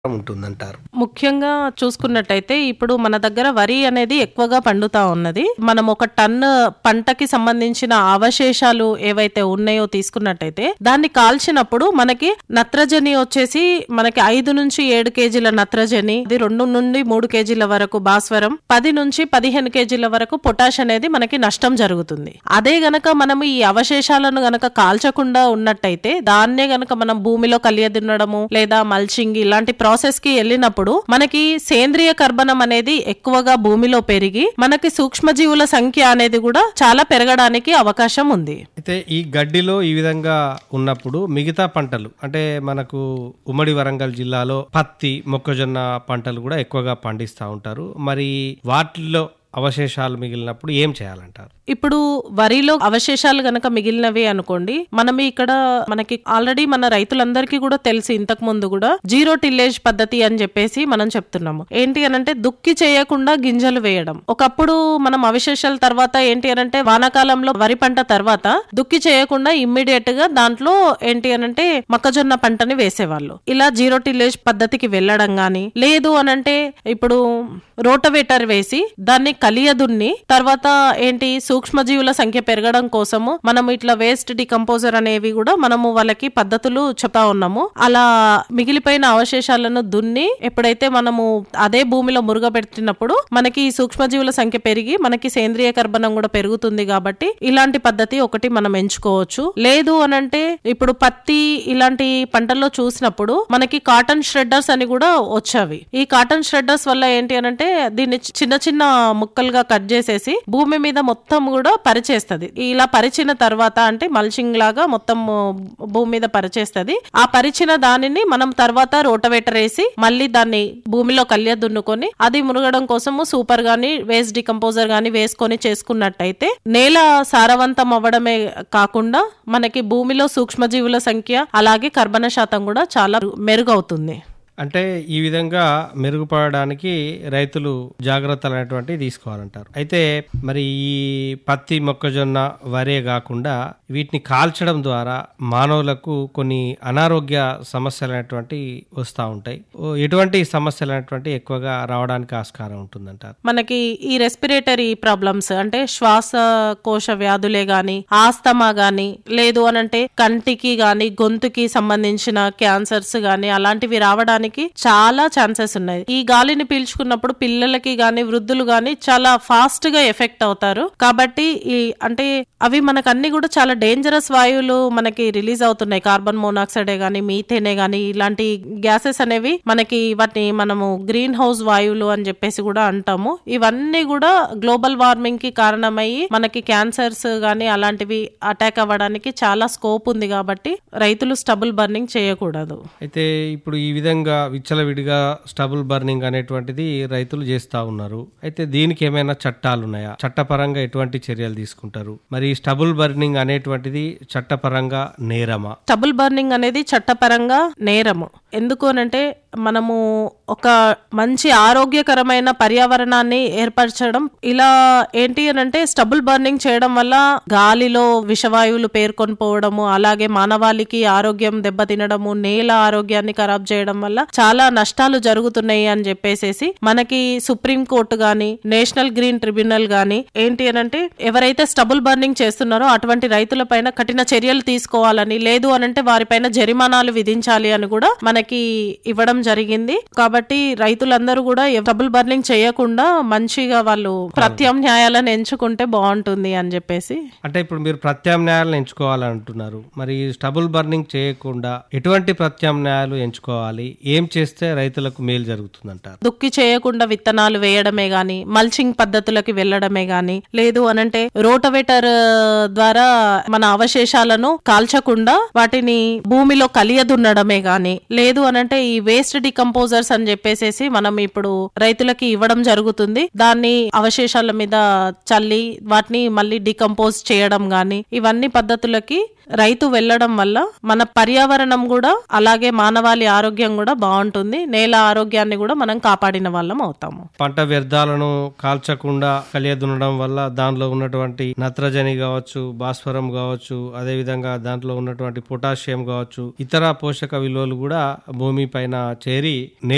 ఉంటుందంటారు ముఖ్యంగా చూసుకున్నట్టయితే ఇప్పుడు మన దగ్గర వరి అనేది ఎక్కువగా పండుతా ఉన్నది మనం ఒక టన్ పంటకి సంబంధించిన అవశేషాలు ఏవైతే ఉన్నాయో తీసుకున్నట్టయితే దాన్ని కాల్చినప్పుడు మనకి నత్రజని వచ్చేసి మనకి ఐదు నుంచి ఏడు కేజీల నత్రజని ఇది రెండు నుండి మూడు కేజీల వరకు భాస్వరం పది నుంచి పదిహేను కేజీల వరకు పొటాష్ అనేది మనకి నష్టం జరుగుతుంది అదే గనక మనం ఈ అవశేషాలను గనక కాల్చకుండా ఉన్నట్టయితే దాన్నే గనక మనం భూమిలో కలియదున్నడము లేదా మల్చింగ్ ఇలాంటి ప్రాసెస్ కి వెళ్ళినప్పుడు మనకి సేంద్రియ కర్బనం అనేది ఎక్కువగా భూమిలో పెరిగి మనకి సూక్ష్మజీవుల సంఖ్య అనేది కూడా చాలా పెరగడానికి అవకాశం ఉంది అయితే ఈ గడ్డిలో ఈ విధంగా ఉన్నప్పుడు మిగతా పంటలు అంటే మనకు ఉమ్మడి వరంగల్ జిల్లాలో పత్తి మొక్కజొన్న పంటలు కూడా ఎక్కువగా పండిస్తూ ఉంటారు మరి వాటిల్లో అవశేషాలు మిగిలినప్పుడు ఏం చేయాలంటారు ఇప్పుడు వరిలో అవశేషాలు గనక మిగిలినవి అనుకోండి మనం ఇక్కడ మనకి ఆల్రెడీ మన రైతులందరికీ కూడా తెలిసి ఇంతకు ముందు కూడా జీరో టిల్లేజ్ పద్ధతి అని చెప్పేసి మనం చెప్తున్నాము ఏంటి అనంటే దుక్కి చేయకుండా గింజలు వేయడం ఒకప్పుడు మనం అవశేషాల తర్వాత ఏంటి అనంటే వానాకాలంలో వరి పంట తర్వాత దుక్కి చేయకుండా ఇమ్మీడియట్ గా దాంట్లో ఏంటి అనంటే మొక్కజొన్న పంటని వేసేవాళ్ళు ఇలా జీరో టిల్లేజ్ పద్ధతికి వెళ్ళడం గాని లేదు అనంటే ఇప్పుడు రోటవేటర్ వేసి దాన్ని కలియదున్ని తర్వాత ఏంటి సూక్ష్మజీవుల సంఖ్య పెరగడం కోసము మనం ఇట్లా వేస్ట్ డికంపోజర్ అనేవి కూడా మనము వాళ్ళకి పద్ధతులు చెప్తా ఉన్నాము అలా మిగిలిపోయిన అవశేషాలను దున్ని ఎప్పుడైతే మనము అదే భూమిలో మురుగబెట్టినప్పుడు మనకి ఈ సూక్ష్మజీవుల సంఖ్య పెరిగి మనకి సేంద్రియ కర్బనం కూడా పెరుగుతుంది కాబట్టి ఇలాంటి పద్ధతి ఒకటి మనం ఎంచుకోవచ్చు లేదు అనంటే ఇప్పుడు పత్తి ఇలాంటి పంటల్లో చూసినప్పుడు మనకి కాటన్ ష్రెడ్డర్స్ అని కూడా వచ్చావి ఈ కాటన్ ష్రెడ్డర్స్ వల్ల ఏంటి అనంటే దీన్ని చిన్న చిన్న ముక్కలుగా కట్ చేసేసి భూమి మీద మొత్తం కూడా పరిచేస్తది ఇలా పరిచిన తర్వాత అంటే మల్చింగ్ లాగా మొత్తం భూమి మీద పరిచేస్తది ఆ పరిచిన దానిని మనం తర్వాత రోటవేటర్ వేసి మళ్ళీ దాన్ని భూమిలో కళ్య దున్నుకొని అది మునగడం కోసము సూపర్ గాని వేస్ట్ డికంపోజర్ గాని వేసుకొని చేసుకున్నట్టయితే నేల సారవంతం అవ్వడమే కాకుండా మనకి భూమిలో సూక్ష్మజీవుల సంఖ్య అలాగే కర్బన శాతం కూడా చాలా మెరుగవుతుంది అంటే ఈ విధంగా మెరుగుపడడానికి రైతులు జాగ్రత్తలు అనేటువంటివి తీసుకోవాలంటారు అయితే మరి ఈ పత్తి మొక్కజొన్న వరే కాకుండా వీటిని కాల్చడం ద్వారా మానవులకు కొన్ని అనారోగ్య సమస్యలు అనేటువంటి వస్తూ ఉంటాయి ఓ, ఎటువంటి సమస్యలు అనేటువంటి ఎక్కువగా రావడానికి ఆస్కారం ఉంటుందంటారు మనకి ఈ రెస్పిరేటరీ ప్రాబ్లమ్స్ అంటే శ్వాసకోశ వ్యాధులే గాని ఆస్తమా గాని లేదు అనంటే కంటికి గాని గొంతుకి సంబంధించిన క్యాన్సర్స్ గాని అలాంటివి రావడానికి చాలా ఛాన్సెస్ ఉన్నాయి ఈ గాలిని పీల్చుకున్నప్పుడు పిల్లలకి గాని వృద్ధులు గాని చాలా ఫాస్ట్ గా ఎఫెక్ట్ అవుతారు కాబట్టి ఈ అంటే అవి మనకు అన్ని కూడా చాలా డేంజరస్ వాయువులు మనకి రిలీజ్ అవుతున్నాయి కార్బన్ మోనాక్సైడే గాని మీథేనే గాని ఇలాంటి గ్యాసెస్ అనేవి మనకి వాటిని మనము గ్రీన్ హౌస్ వాయువులు అని చెప్పేసి కూడా అంటాము ఇవన్నీ కూడా గ్లోబల్ వార్మింగ్ కి కారణమయ్యి మనకి క్యాన్సర్స్ గాని అలాంటివి అటాక్ అవ్వడానికి చాలా స్కోప్ ఉంది కాబట్టి రైతులు స్టబుల్ బర్నింగ్ చేయకూడదు అయితే ఇప్పుడు ఈ విధంగా విచ్చలవిడిగా స్టబుల్ బర్నింగ్ అనేటువంటిది రైతులు చేస్తా ఉన్నారు అయితే దీనికి ఏమైనా చట్టాలు ఉన్నాయా చట్టపరంగా ఎటువంటి చర్యలు తీసుకుంటారు మరి ఈ స్టబుల్ బర్నింగ్ అనేటువంటిది చట్టపరంగా నేరమా స్టబుల్ బర్నింగ్ అనేది చట్టపరంగా నేరము ఎందుకు అనంటే మనము ఒక మంచి ఆరోగ్యకరమైన పర్యావరణాన్ని ఏర్పరచడం ఇలా ఏంటి అనంటే స్టబుల్ బర్నింగ్ చేయడం వల్ల గాలిలో విషవాయువులు పేర్కొని పోవడము అలాగే మానవాళికి ఆరోగ్యం దెబ్బతినడము నేల ఆరోగ్యాన్ని ఖరాబ్ చేయడం వల్ల చాలా నష్టాలు జరుగుతున్నాయి అని చెప్పేసేసి మనకి సుప్రీం కోర్టు గాని నేషనల్ గ్రీన్ ట్రిబ్యునల్ గాని ఏంటి అనంటే ఎవరైతే స్టబుల్ బర్నింగ్ చేస్తున్నారో అటువంటి రైతుల పైన కఠిన చర్యలు తీసుకోవాలని లేదు అనంటే వారిపైన జరిమానాలు విధించాలి అని కూడా మనకి ఇవ్వడం జరిగింది కాబట్టి రైతులందరూ కూడా స్టబుల్ బర్నింగ్ చేయకుండా మంచిగా వాళ్ళు ప్రత్యామ్నాయాలను ఎంచుకుంటే బాగుంటుంది అని చెప్పేసి అంటే ఇప్పుడు మీరు ప్రత్యామ్నాయాలను ఎంచుకోవాలంటున్నారు మరి స్టబుల్ బర్నింగ్ చేయకుండా ఎటువంటి ప్రత్యామ్నాయాలు ఎంచుకోవాలి ఏం చేస్తే రైతులకు మేలు జరుగుతుందంటారు దుక్కి చేయకుండా విత్తనాలు వేయడమే గాని మల్చింగ్ పద్ధతులకి వెళ్ళడమే గాని లేదు అనంటే రోటవేటర్ ద్వారా మన అవశేషాలను కాల్చకుండా వాటిని భూమిలో కలియదున్నడమే గాని లేదు అనంటే ఈ వేస్ట్ డికంపోజర్స్ అని చెప్పేసేసి మనం ఇప్పుడు రైతులకి ఇవ్వడం జరుగుతుంది దాన్ని అవశేషాల మీద చల్లి వాటిని మళ్ళీ డికంపోజ్ చేయడం గాని ఇవన్నీ పద్ధతులకి రైతు వెళ్ళడం వల్ల మన పర్యావరణం కూడా అలాగే మానవాళి ఆరోగ్యం కూడా బాగుంటుంది నేల ఆరోగ్యాన్ని కూడా మనం కాపాడిన వాళ్ళం అవుతాము పంట వ్యర్థాలను కాల్చకుండా కలియదున్నడం వల్ల దానిలో ఉన్నటువంటి నత్రజని కావచ్చు భాస్వరం కావచ్చు అదే విధంగా దాంట్లో ఉన్నటువంటి పొటాషియం కావచ్చు ఇతర పోషక విలువలు కూడా భూమి పైన చేరి